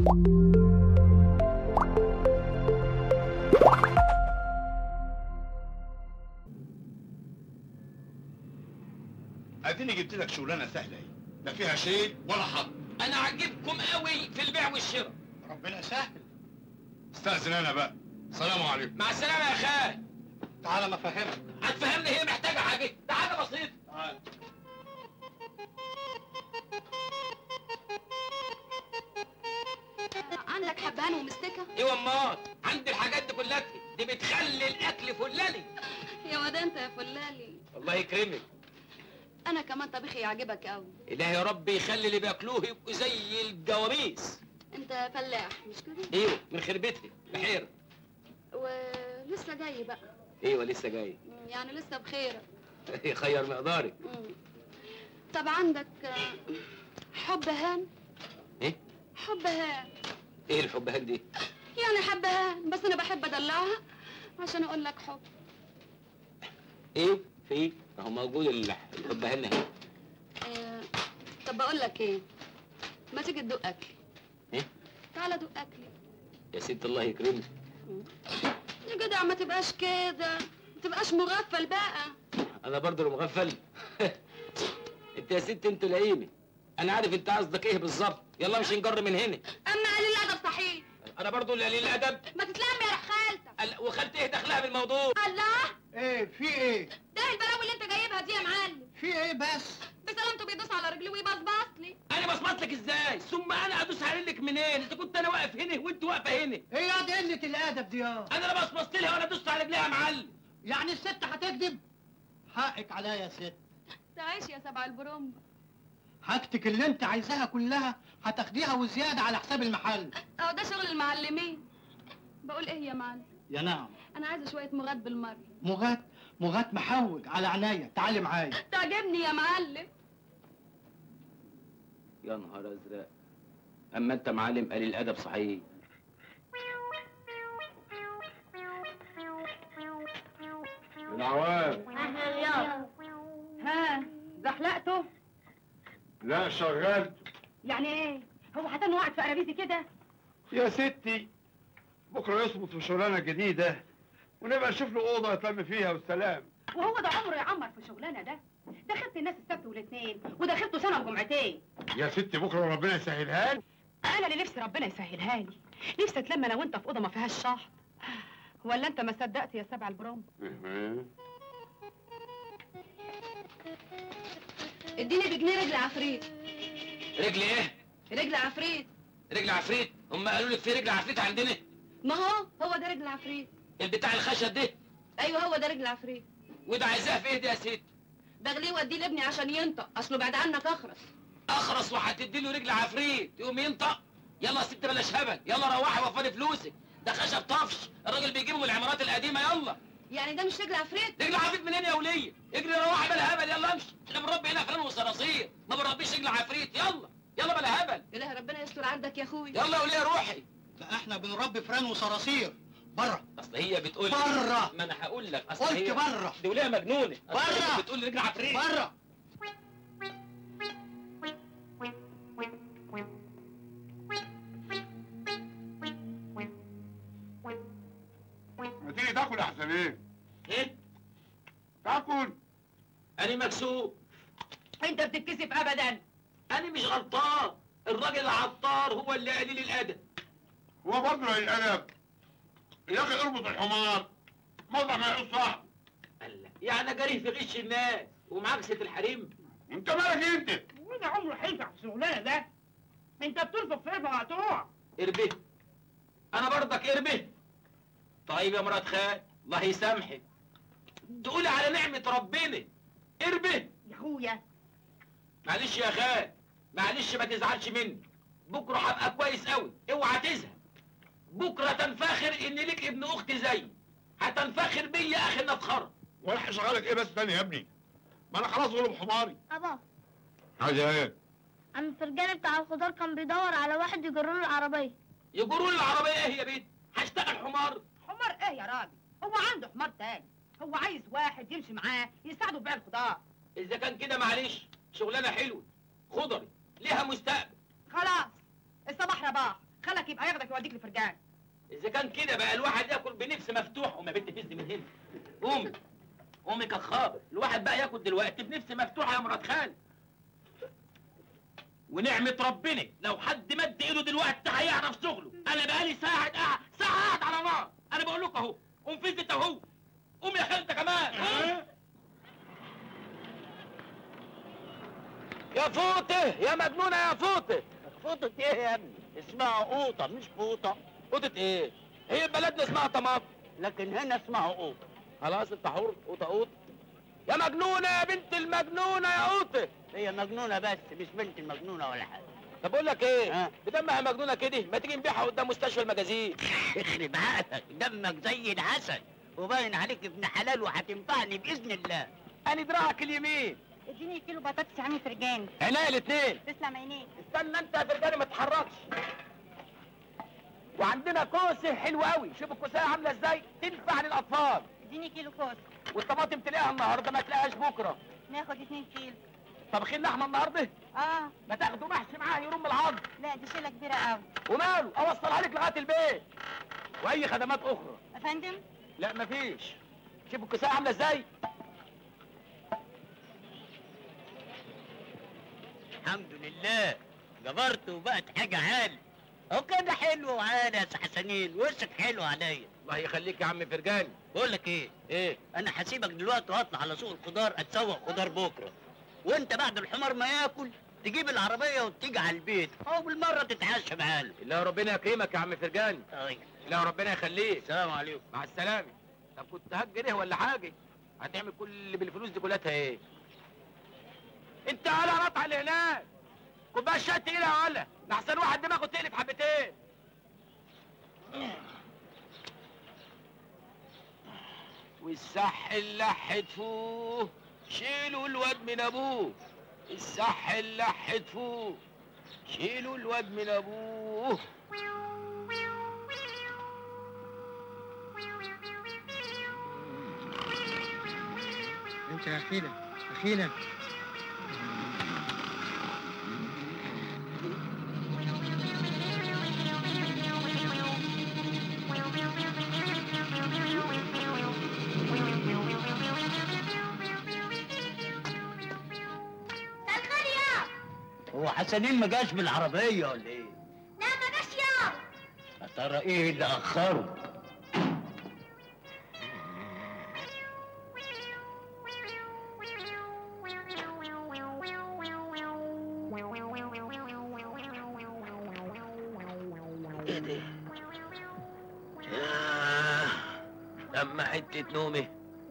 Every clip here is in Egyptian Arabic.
اديني جبت لك شغلانه سهله اهي لا فيها شيء ولا حظ انا عاجبكم قوي في البيع والشراء ربنا سهل استاذن انا بقى سلام عليكم مع السلامه يا خال تعالى ما افهمك هتفهمني هي محتاجه حاجه ده حاجه بسيطه تعالى عندك حبهان ومستكه ايوه امال عندي الحاجات دي كلها دي بتخلي الاكل فلالي يا واد انت يا فلالي الله يكرمك انا كمان طبيخي يعجبك قوي إله يا رب يخلي اللي بياكلوه يبقوا زي الجواميس انت فلاح مش كده ايوه من خربتي بحيره ولسه جاي بقى ايوه لسه جاي مم، يعني لسه بخير خير مقدارك مم. طب عندك آه، حب هان ايه حب هان ايه الحب هندي يعني حبهان بس انا بحب ادلعها عشان اقول لك حب ايه في اهو موجود ال- الحب هنا اهي آه، طب بقول لك ايه ما تيجي تدوق اكلي ايه تعالى دوق اكلي يا ست الله يكرمك يا جدع ما تبقاش كده ما تبقاش مغفل بقى انا برضه اللي مغفل انت يا ست انت لئيمه انا عارف انت قصدك ايه بالظبط يلا مش نجر من هنا اما قليل الادب صحيح انا برضه اللي قليل الادب ما تتلم يا خالتك ال- وخالتي ايه دخلها بالموضوع الله ايه في ايه ده البلاوي اللي انت جايبها دي يا معلم في ايه بس بسلامته بيدوس على رجلي ويبصبص لي انا بصمت لك ازاي ثم انا ادوس على رجلك منين اذا كنت انا واقف هنا وانت واقفه هنا ايه يا دي قله الادب دي يا انا لا بصمت لها ولا دوست على رجليها يا معلم يعني الست هتكذب حقك عليا يا ست تعيش يا سبع البرومبا حاجتك اللي انت عايزاها كلها هتاخديها وزياده على حساب المحل اهو ده شغل المعلمين بقول ايه يا معلم يا نعم انا عايزه شويه مغات بالمره مغات مغات محوج على عينيا تعالي معايا تعجبني يا معلم يا نهار ازرق اما انت معلم قليل الادب صحيح العوام ها زحلقته لا شغلت يعني ايه هو حتى انه قاعد في قرابيزي كده يا ستي بكره يظبط في شغلانه جديده ونبقى نشوف له اوضه يتلم فيها والسلام وهو ده عمره يعمر في شغلانه ده دخلت الناس السبت والاثنين ودخلته سنه وجمعتين يا ستي بكره ربنا يسهلها لي انا اللي نفسي ربنا يسهلها لي نفسي اتلم انا وانت في اوضه ما فيهاش شحط ولا انت ما صدقت يا سبع البروم اديني بجنيه رجل عفريت رجل ايه رجل عفريت رجل عفريت هم قالوا لك في رجل عفريت عندنا ما هو هو ده رجل عفريت البتاع الخشب ده ايوه هو ده رجل عفريت وده عايزاه في ايه دي يا ست بغليه واديه لابني عشان ينطق اصله بعد عنك اخرس اخرس وهتدي له رجل عفريت يقوم ينطق يلا يا ست بلاش هبل يلا روحي وفري فلوسك ده خشب طفش الراجل بيجيبه من العمارات القديمه يلا يعني ده مش رجل عفريت رجل عفريت منين يا وليه اجري روحي بلا هبل يلا امشي احنا بنربي هنا افلام وصراصير ما بنربيش رجل عفريت يلا يلا بلا هبل اله ربنا يستر عندك يا اخوي يلا يا وليه روحي ده احنا بنربي فران وصراصير بره اصل هي بتقول برا. ما انا هقول لك اصل قلت هي بره دي وليه مجنونه أصل هي برا. بتقول رجل عفريت بره ما تيجي تاكل احسن ايه ايه تاكل انا مكسوف انت بتتكسف ابدا انا مش غلطان الراجل العطار هو اللي قليل الادب هو برضه الادب يا اخي اربط الحمار موضع ما يقول صح قال لك يعني جري في غش الناس ومعاكسة الحريم انت مالك انت وده عمره هينفع في الشغلانه ده انت بتنفخ في اربع مقطوع اربه انا برضك اربه طيب يا مرات خال الله يسامحك تقولي على نعمة ربنا اربه يا اخويا معلش يا خال معلش ما تزعلش مني بكره هبقى كويس قوي اوعى تزهق بكره تنفخر ان ليك ابن اخت زيي هتنفخر بيا اخي النفخره ولا هشغلك ايه بس تاني يا ابني ما انا خلاص غلب حماري أبا عايزه ايه عم فرجاني بتاع الخضار كان بيدور على واحد يجر له العربية يجروا لي العربيه ايه يا بيت هشتغل حمار حمار ايه يا راجل هو عنده حمار تاني هو عايز واحد يمشي معاه يساعده في بيع الخضار اذا كان كده معلش شغلانه حلوه خضري ليها مستقبل خلاص الصباح رباح خلك لك يبقى ياخدك يوديك لفرجان اذا كان كده بقى الواحد ياكل بنفس مفتوح قوم يا بنت فز من هنا قومي قومي كخابر الواحد بقى ياكل دلوقتي بنفس مفتوحه يا مرات خالد ونعمة ربنا لو حد مد ايده دلوقتي هيعرف شغله انا بقالي ساعة قاعد ساعة قاعد على نار انا بقول لكم اهو قوم فز انت اهو قوم يا خالد كمان قوم. يا فوطه يا مجنونه يا فوطه فوطة ايه يا ابني؟ اسمها قوطة مش فوطة فوطه ايه هي بلدنا اسمها طماط لكن هنا اسمها قوطة خلاص انت حر قوطه قوط يا مجنونه يا بنت المجنونه يا قوطه هي مجنونة بس مش بنت المجنونة ولا حاجة طب اقول لك ايه ها؟ بدمها مجنونه كده ما تيجي نبيعها قدام مستشفى المجازين اخرب عقلك دمك زي العسل وباين عليك ابن حلال وهتنفعني بإذن الله انا دراعك اليمين اديني كيلو بطاطس يا عم فرجان عينيا الاثنين تسلم عينيك استنى انت يا فرجاني ما تتحركش وعندنا كوسه حلوه قوي شوف الكوسه عامله ازاي تنفع للاطفال اديني كيلو كوس والطماطم تلاقيها النهارده ما تلاقيهاش بكره ناخد اتنين كيلو طبخين لحمه النهارده اه ما تاخدوا محشي معاه يرم العظم لا دي شيله كبيره قوي وماله اوصلها لك لغايه البيت واي خدمات اخرى يا فندم لا مفيش شوف الكوسه عامله ازاي الحمد لله جبرت وبقت حاجة عالي هو كده حلو وعالي يا سي حسنين وشك حلو عليا الله يخليك يا عم فرجاني بقول لك ايه ايه انا هسيبك دلوقتي واطلع على سوق الخضار اتسوق خضار بكره وانت بعد الحمار ما ياكل تجيب العربيه وتيجي على البيت او بالمره تتعشى معانا لا ربنا يكرمك يا عم فرجاني طيب لا ربنا يخليك السلام عليكم مع السلامه طب كنت هجريه ولا حاجه هتعمل كل اللي بالفلوس دي كلها ايه انت على قطع اللي هناك كوبايه شاي تقيله ولا لحسن واحد دماغه تقلب حبتين والصح اللي حتفوه شيلوا الواد من ابوه الصح اللي حتفوه شيلوا الواد من ابوه انت يا اخينا اخينا سلمان يا هو حسنين ما جاش بالعربيه ولا ايه لا ما جاش يا يا ترى ايه اللي اخره ايه ده؟ ياه لما حتة نومي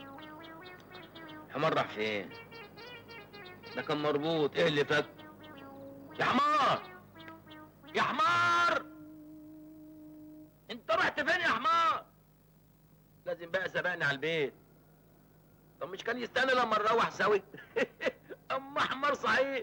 حمار راح فين؟ ده كان مربوط ايه اللي فك؟ يا حمار يا حمار انت رحت فين يا حمار؟ لازم بقى سبقني على البيت طب مش كان يستنى لما نروح سوي؟ اما حمار صحيح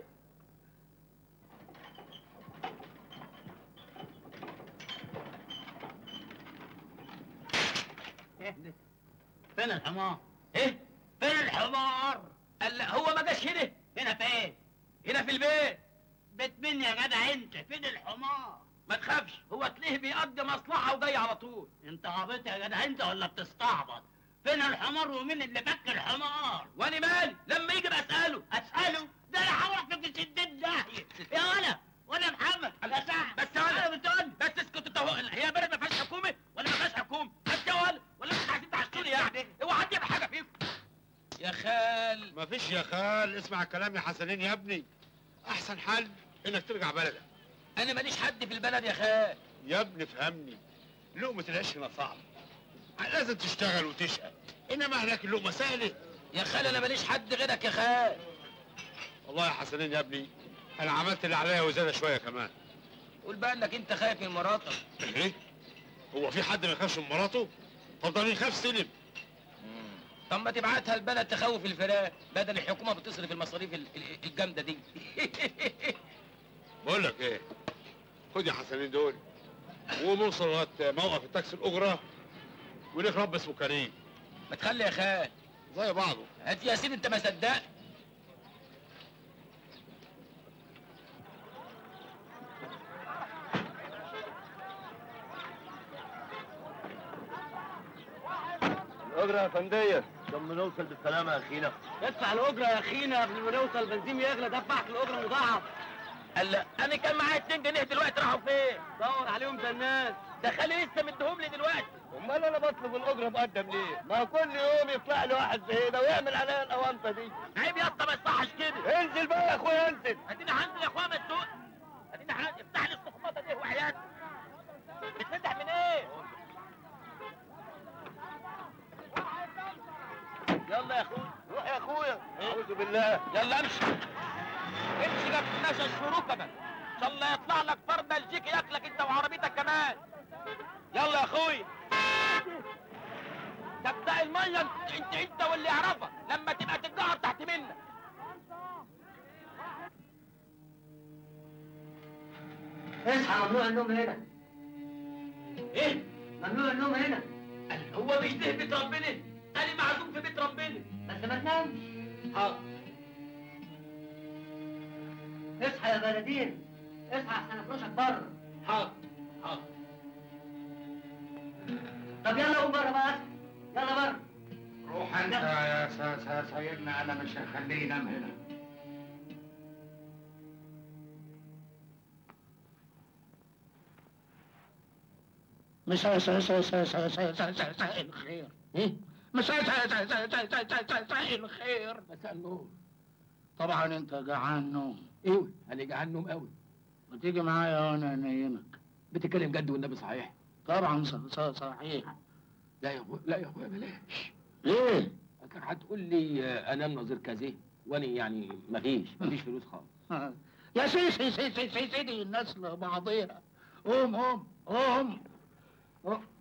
فين الحمار ايه؟ فين الحمار قال لا هو ما جاش هنا هنا فين هنا في البيت بيت مين يا جدع انت فين الحمار ما تخافش هو تلاقيه بيقضي مصلحة وجاي على طول انت عبيط يا جدع انت ولا بتستعبط فين الحمار ومين اللي فك الحمار وانا مالي لما يجي بسأله اساله ده انا هروح في الشديد داهيه يا ولا ولا محمد الله. يا سعد بس يا ولد. انا بتقول بس اسكت انت هو هي بلد ما فيهاش حكومة ولا ما فيهاش حكومة انت ولا ولا انتوا عايزين تعشوني يعني اوعى حد يعمل حاجة فيكم يا خال ما فيش يا خال اسمع الكلام يا حسنين يا ابني احسن حل انك ترجع بلدك انا ماليش حد في البلد يا خال يا ابني فهمني لقمة العيش هنا صعبة لازم تشتغل وتشقى انما هناك اللقمة سهلة يا خال انا ماليش حد غيرك يا خال والله يا حسنين يا ابني انا عملت اللي عليا وزيادة شوية كمان قول بقى انك انت خايف من مراتك ايه هو في حد ما يخافش من مراته طب ده يخاف سلم طب ما تبعتها البلد تخوف الفراق بدل الحكومة بتصرف المصاريف ال- ال- الجامدة دي بقول لك ايه خد يا حسنين دول ونوصل لغايه موقف التاكسي الاجره وليك رب اسمه كريم ما تخلي يا خال زي بعضه هات يا سيدي انت ما صدقت الاجره يا فنديه لما نوصل بالسلامه يا اخينا ادفع الاجره يا اخينا قبل ما نوصل البنزين يغلى دفعك الاجره مضاعف قال لا انا كان معايا 2 جنيه دلوقتي راحوا فين دور عليهم ده الناس ده خالي لسه مديهم لي دلوقتي امال انا بطلب الاجره مقدم ليه؟ ما كل يوم يطلع لي واحد زي ده ويعمل عليا الاوانطه دي عيب يا اسطى ما يصحش كده انزل بقى يا اخويا انزل ادينا هنزل يا اخويا ما تسوق ادينا هنزل افتح لي الصخمطه دي وعيال بتفتح من ايه يلا يا اخويا روح يا اخويا اعوذ بالله يلا امشي امشي ما تستناش الشروكه بقى ان شاء الله يطلع لك فرد بلجيكي ياكلك انت وعربيتك كمان يلا يا اخويا ده بتاع الميه انت انت, انت واللي يعرفك لما تبقى تتجهر تحت منك اصحى ممنوع النوم هنا ايه ممنوع النوم هنا قال هو مش ده بيت ربنا انا معزوم في بيت ربنا بس ما تنامش حاضر اصحى يا بلدين اصحى احسن افرشك بره حاضر حاضر طب يلا قوم بره بقى يلا بره روح انت يا سا- سا- سيدنا انا مش هخليه ينام هنا مساء مساء مساء مساء مساء مساء مساء مساء الخير ايه مساء مساء مساء مساء مساء مساء مساء الخير مساء النور طبعا انت جعان نوم ايوه انا جعان نوم قوي وتيجي معايا وانا انيمك بتتكلم جد والنبي صحيح طبعا ص- ص- صحيح لا يا اخويا لا يا اخويا بلاش ليه؟ كان هتقول لي آه، انام نظير كذا وانا يعني مفيش مفيش فلوس خالص يا سي سي سي سي سي سيدي الناس لبعضيها قوم قوم قوم قوم.